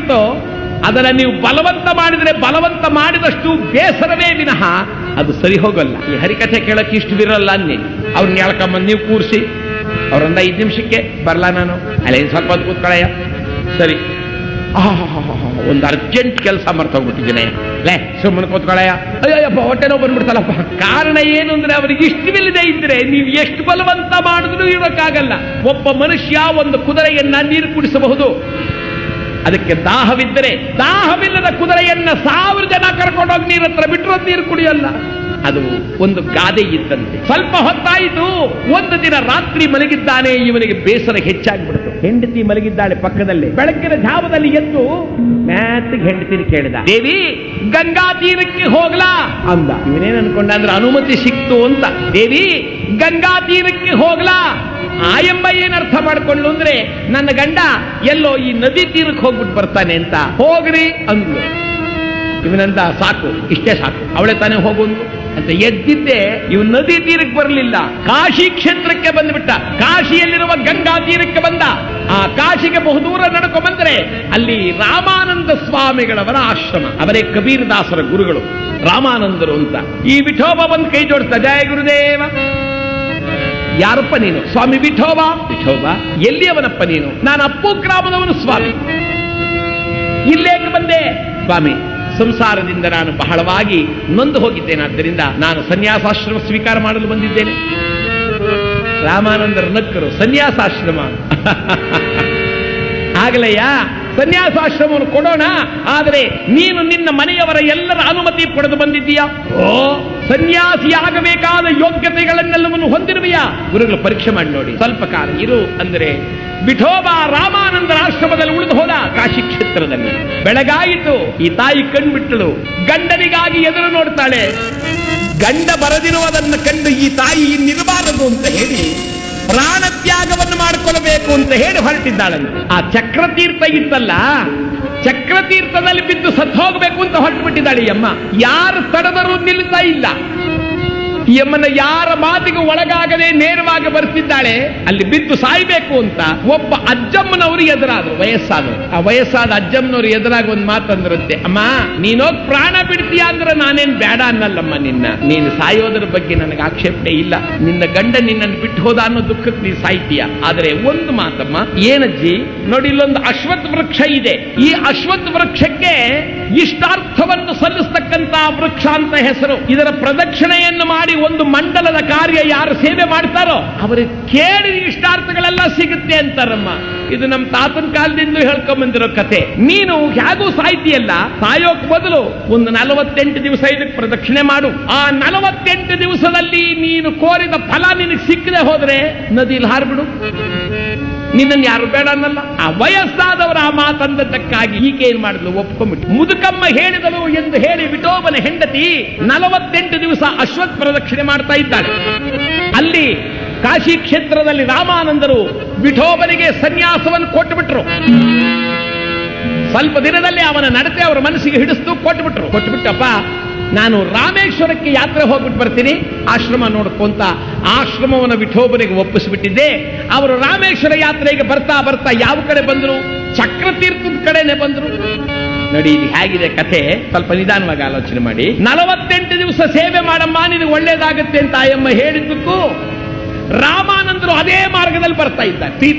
ಆಗಿಬಿಡುತ್ತೋ ಅದನ್ನ ನೀವು ಬಲವಂತ ಮಾಡಿದ್ರೆ ಬಲವಂತ ಮಾಡಿದಷ್ಟು ಬೇಸರವೇ ವಿನಃ ಅದು ಸರಿ ಹೋಗಲ್ಲ ಈ ಹರಿಕಥೆ ಕೇಳಕ್ಕೆ ಇಷ್ಟು ಬಿರಲ್ಲ ಅನ್ನಿ ಅವ್ರನ್ನ ಹೇಳ್ಕೊಂಬಂದು ನೀವು ಕೂರಿಸಿ ಅವ್ರೊಂದು ಐದು ನಿಮಿಷಕ್ಕೆ ಬರಲ್ಲ ನಾನು ಅಲ್ಲೇ ಸ್ವಲ್ಪ ಹೊತ್ತು ಕೂತ್ಕೊಳ್ಳಯ್ಯ ಸರಿ ಆಹಾಹಾಹಾಹಾ, ಒಂದು ಅರ್ಜೆಂಟ್ ಕೆಲಸ ಮರ್ತೋಗ್ಬಿಟ್ಟಿದ್ದೀನಿ ಲೇ ಸುಮ್ಮನೆ ಕೂತ್ಕೊಳ್ಳಯ್ಯ ಅಯ್ಯಪ್ಪ ಹೊಟ್ಟೆ ನೋವು ಬಂದ್ಬಿಡ್ತಲ್ಲಪ್ಪ ಕಾರಣ ಏನು ಅಂದ್ರೆ ಅವರಿಗೆ ಇಷ್ಟವಿಲ್ಲದೆ ಇದ್ರೆ ನೀವು ಎಷ್ಟು ಬಲವಂತ ಮಾಡಿದ್ರು ಇರೋಕ್ಕಾಗಲ್ಲ ಒಬ್ಬ ಮನುಷ್ಯ ಒಂದು ಕುದುರೆಯನ್ನ ನೀರು ಕುಡಿಸಬಹುದು ಅದಕ್ಕೆ ದಾಹವಿದ್ದರೆ ದಾಹವಿಲ್ಲದ ಕುದುರೆಯನ್ನ ಸಾವಿರ ಜನ ಕರ್ಕೊಂಡೋಗಿ ನೀರ ಹತ್ರ ಬಿಟ್ಟರು ಅದು ನೀರು ಕುಡಿಯಲ್ಲ ಅದು ಒಂದು ಗಾದೆ ಇದ್ದಂತೆ ಸ್ವಲ್ಪ ಹೊತ್ತಾಯಿತು ಒಂದು ದಿನ ರಾತ್ರಿ ಮಲಗಿದ್ದಾನೆ ಇವನಿಗೆ ಬೇಸರ ಹೆಚ್ಚಾಗ್ಬಿಡ್ತು ಹೆಂಡತಿ ಮಲಗಿದ್ದಾಳೆ ಪಕ್ಕದಲ್ಲಿ ಬೆಳಗ್ಗಿನ ಜಾವದಲ್ಲಿ ಎದ್ದು ಮ್ಯಾತ್ಗೆ ಹೆಂಡತಿನ ಕೇಳಿದ ದೇವಿ ಗಂಗಾ ತೀರಕ್ಕೆ ಹೋಗ್ಲಾ ಅಂದ ಇವನೇನ್ ಅನ್ಕೊಂಡ ಅಂದ್ರೆ ಅನುಮತಿ ಸಿಕ್ತು ಅಂತ ದೇವಿ ಗಂಗಾ ತೀರಕ್ಕೆ ಹೋಗ್ಲಾ ಆ ಎಂಬ ಏನ್ ಅರ್ಥ ಮಾಡ್ಕೊಂಡು ಅಂದ್ರೆ ನನ್ನ ಗಂಡ ಎಲ್ಲೋ ಈ ನದಿ ತೀರಕ್ಕೆ ಹೋಗ್ಬಿಟ್ಟು ಬರ್ತಾನೆ ಅಂತ ಹೋಗ್ರಿ ಅಂದ್ಲು ಇವನಂದ ಸಾಕು ಇಷ್ಟೇ ಸಾಕು ಅವಳೆ ತಾನೇ ಹೋಗುವುದು ಅಂತ ಎದ್ದಿದ್ದೆ ಇವ್ ನದಿ ತೀರಕ್ಕೆ ಬರಲಿಲ್ಲ ಕಾಶಿ ಕ್ಷೇತ್ರಕ್ಕೆ ಬಂದ್ಬಿಟ್ಟ ಕಾಶಿಯಲ್ಲಿರುವ ಗಂಗಾ ತೀರಕ್ಕೆ ಬಂದ ಆ ಕಾಶಿಗೆ ಬಹುದೂರ ನಡ್ಕೊ ಬಂದ್ರೆ ಅಲ್ಲಿ ರಾಮಾನಂದ ಸ್ವಾಮಿಗಳವರ ಆಶ್ರಮ ಅವರೇ ಕಬೀರ್ ದಾಸರ ಗುರುಗಳು ರಾಮಾನಂದರು ಅಂತ ಈ ವಿಠೋಬ ಬಂದ್ ಕೈ ಜೋಡಿಸ್ತಾ ಜಯ ಗುರುದೇವ ಯಾರಪ್ಪ ನೀನು ಸ್ವಾಮಿ ವಿಠೋಬ ವಿಠೋಬ ಎಲ್ಲಿಯವನಪ್ಪ ನೀನು ನಾನು ಅಪ್ಪು ಗ್ರಾಮದವನು ಸ್ವಾಮಿ ಇಲ್ಲೇಕೆ ಬಂದೆ ಸ್ವಾಮಿ ಸಂಸಾರದಿಂದ ನಾನು ಬಹಳವಾಗಿ ನೊಂದು ಹೋಗಿದ್ದೇನೆ ಆದ್ದರಿಂದ ನಾನು ಸನ್ಯಾಸಾಶ್ರಮ ಸ್ವೀಕಾರ ಮಾಡಲು ಬಂದಿದ್ದೇನೆ ರಾಮಾನಂದರ ನಕ್ಕರು ಸನ್ಯಾಸಾಶ್ರಮ ಆಗಲಯ್ಯ ಸನ್ಯಾಸಾಶ್ರಮವನ್ನು ಕೊಡೋಣ ಆದರೆ ನೀನು ನಿನ್ನ ಮನೆಯವರ ಎಲ್ಲರ ಅನುಮತಿ ಪಡೆದು ಬಂದಿದ್ದೀಯಾ ಓ ಸನ್ಯಾಸಿಯಾಗಬೇಕಾದ ಯೋಗ್ಯತೆಗಳನ್ನೆಲ್ಲವನ್ನು ಹೊಂದಿರುವೆಯಾ ಗುರುಗಳು ಪರೀಕ್ಷೆ ಮಾಡಿ ನೋಡಿ ಸ್ವಲ್ಪ ಕಾಲ ಇರು ಅಂದರೆ ವಿಠೋಬಾ ರಾಮಾನಂದರ ಆಶ್ರಮದಲ್ಲಿ ಉಳಿದು ಹೋದ ಕಾಶಿ ಕ್ಷೇತ್ರದಲ್ಲಿ ಬೆಳಗಾಯಿತು ಈ ತಾಯಿ ಕಣ್ಬಿಟ್ಟಳು ಗಂಡನಿಗಾಗಿ ಎದುರು ನೋಡ್ತಾಳೆ ಗಂಡ ಬರದಿರುವುದನ್ನು ಕಂಡು ಈ ತಾಯಿ ಇನ್ನಿರಬಾರದು ಅಂತ ಹೇಳಿ ಪ್ರಾಣ ತ್ಯಾಗವನ್ನು ಮಾಡಿಕೊಳ್ಳಬೇಕು ಅಂತ ಹೇಳಿ ಹೊರಟಿದ್ದಾಳಂತೆ ಆ ಚಕ್ರತೀರ್ಥ ಇತ್ತಲ್ಲ ಚಕ್ರತೀರ್ಥದಲ್ಲಿ ಬಿದ್ದು ಸತ್ತು ಹೋಗಬೇಕು ಅಂತ ಹೊರಟು ಬಿಟ್ಟಿದ್ದಾಳೆ ಈ ಅಮ್ಮ ಯಾರು ತಡೆದರೂ ನಿಲ್ತಾ ಇಲ್ಲ ಈ ಅಮ್ಮನ ಯಾರ ಮಾತಿಗೂ ಒಳಗಾಗದೆ ನೇರವಾಗಿ ಬರ್ತಿದ್ದಾಳೆ ಅಲ್ಲಿ ಬಿದ್ದು ಸಾಯ್ಬೇಕು ಅಂತ ಒಬ್ಬ ಅಜ್ಜಮ್ಮನವರು ಎದುರಾದ್ರು ವಯಸ್ಸಾದ್ರು ಆ ವಯಸ್ಸಾದ ಅಜ್ಜಮ್ಮನವರು ಎದುರಾಗಿ ಒಂದು ಮಾತಂದ್ರಂತೆ ಅಮ್ಮ ನೀನೋಗ್ ಪ್ರಾಣ ಬಿಡ್ತೀಯ ಅಂದ್ರೆ ನಾನೇನ್ ಬೇಡ ಅನ್ನಲ್ಲಮ್ಮ ನಿನ್ನ ನೀನು ಸಾಯೋದ್ರ ಬಗ್ಗೆ ನನಗೆ ಆಕ್ಷೇಪಣೆ ಇಲ್ಲ ನಿನ್ನ ಗಂಡ ನಿನ್ನನ್ನು ಬಿಟ್ಟು ಹೋದ ಅನ್ನೋ ದುಃಖಕ್ಕೆ ನೀನು ಸಾಯ್ತೀಯ ಆದ್ರೆ ಒಂದು ಮಾತಮ್ಮ ಏನಜ್ಜಿ ನೋಡಿ ಇಲ್ಲೊಂದು ಅಶ್ವತ್ಥ ವೃಕ್ಷ ಇದೆ ಈ ಅಶ್ವತ್ಥ ವೃಕ್ಷಕ್ಕೆ ಇಷ್ಟಾರ್ಥವನ್ನು ಸಲ್ಲಿಸ್ತಕ್ಕಂತ ವೃಕ್ಷ ಅಂತ ಹೆಸರು ಇದರ ಪ್ರದಕ್ಷಿಣೆಯನ್ನು ಮಾಡಿ ಒಂದು ಮಂಡಲದ ಕಾರ್ಯ ಯಾರು ಸೇವೆ ಮಾಡ್ತಾರೋ ಅವರಿಗೆ ಕೇಳಿದ ಇಷ್ಟಾರ್ಥಗಳೆಲ್ಲ ಸಿಗುತ್ತೆ ಅಂತಾರಮ್ಮ ಇದು ನಮ್ಮ ತಾತನ ಕಾಲದಿಂದ ಹೇಳ್ಕೊಂಡ್ ಬಂದಿರೋ ಕತೆ ನೀನು ಹೇಗೂ ಸಾಯ್ತಿಯಲ್ಲ ಸಾಯೋಕ್ ಬದಲು ಒಂದು ನಲವತ್ತೆಂಟು ದಿವಸ ಇದಕ್ಕೆ ಪ್ರದಕ್ಷಿಣೆ ಮಾಡು ಆ ನಲವತ್ತೆಂಟು ದಿವಸದಲ್ಲಿ ನೀನು ಕೋರಿದ ಫಲ ನಿನಗೆ ಸಿಕ್ಕದೆ ಹೋದ್ರೆ ನದಿಲಿ ಹಾರ್ಬಿಡು ನಿನ್ನನ್ನು ಯಾರು ಬೇಡ ಅನ್ನಲ್ಲ ಆ ವಯಸ್ಸಾದವರ ಆ ಮಾತಂದದ್ದಕ್ಕಾಗಿ ಈಕೆ ಏನ್ ಮಾಡಿದ್ಲು ಒಪ್ಕೊಂಡ್ಬಿಟ್ಟು ಮುದುಕಮ್ಮ ಹೇಳಿದಳು ಎಂದು ಹೇಳಿ ವಿಠೋಬನ ಹೆಂಡತಿ ನಲವತ್ತೆಂಟು ದಿವಸ ಅಶ್ವತ್ ಪ್ರದಕ್ಷಿಣೆ ಮಾಡ್ತಾ ಇದ್ದಾಳೆ ಅಲ್ಲಿ ಕಾಶಿ ಕ್ಷೇತ್ರದಲ್ಲಿ ರಾಮಾನಂದರು ವಿಠೋಬನಿಗೆ ಸನ್ಯಾಸವನ್ನು ಕೊಟ್ಟುಬಿಟ್ರು ಸ್ವಲ್ಪ ದಿನದಲ್ಲಿ ಅವನ ನಡತೆ ಅವರ ಮನಸ್ಸಿಗೆ ಹಿಡಿಸ್ತು ಕೊಟ್ಬಿಟ್ರು ಕೊಟ್ಬಿಟ್ಟಪ್ಪ ನಾನು ರಾಮೇಶ್ವರಕ್ಕೆ ಯಾತ್ರೆ ಹೋಗ್ಬಿಟ್ಟು ಬರ್ತೀನಿ ಆಶ್ರಮ ನೋಡ್ಕೊಂತ ಆಶ್ರಮವನ್ನು ವಿಠೋಬನಿಗೆ ಒಪ್ಪಿಸ್ಬಿಟ್ಟಿದ್ದೆ ಅವರು ರಾಮೇಶ್ವರ ಯಾತ್ರೆಗೆ ಬರ್ತಾ ಬರ್ತಾ ಯಾವ ಕಡೆ ಬಂದ್ರು ಚಕ್ರತೀರ್ಥದ ಕಡೆನೆ ಬಂದ್ರು ನೋಡಿ ಇದು ಹೇಗಿದೆ ಕಥೆ ಸ್ವಲ್ಪ ನಿಧಾನವಾಗಿ ಆಲೋಚನೆ ಮಾಡಿ ನಲವತ್ತೆಂಟು ದಿವಸ ಸೇವೆ ಮಾಡಮ್ಮ ನಿನಗೆ ಒಳ್ಳೇದಾಗುತ್ತೆ ಅಂತ ಆಯಮ್ಮ ಹೇಳಿದ್ದಕ್ಕೂ ರಾಮಾನಂದರು ಅದೇ ಮಾರ್ಗದಲ್ಲಿ ಬರ್ತಾ ಇದ್ದಾರೆ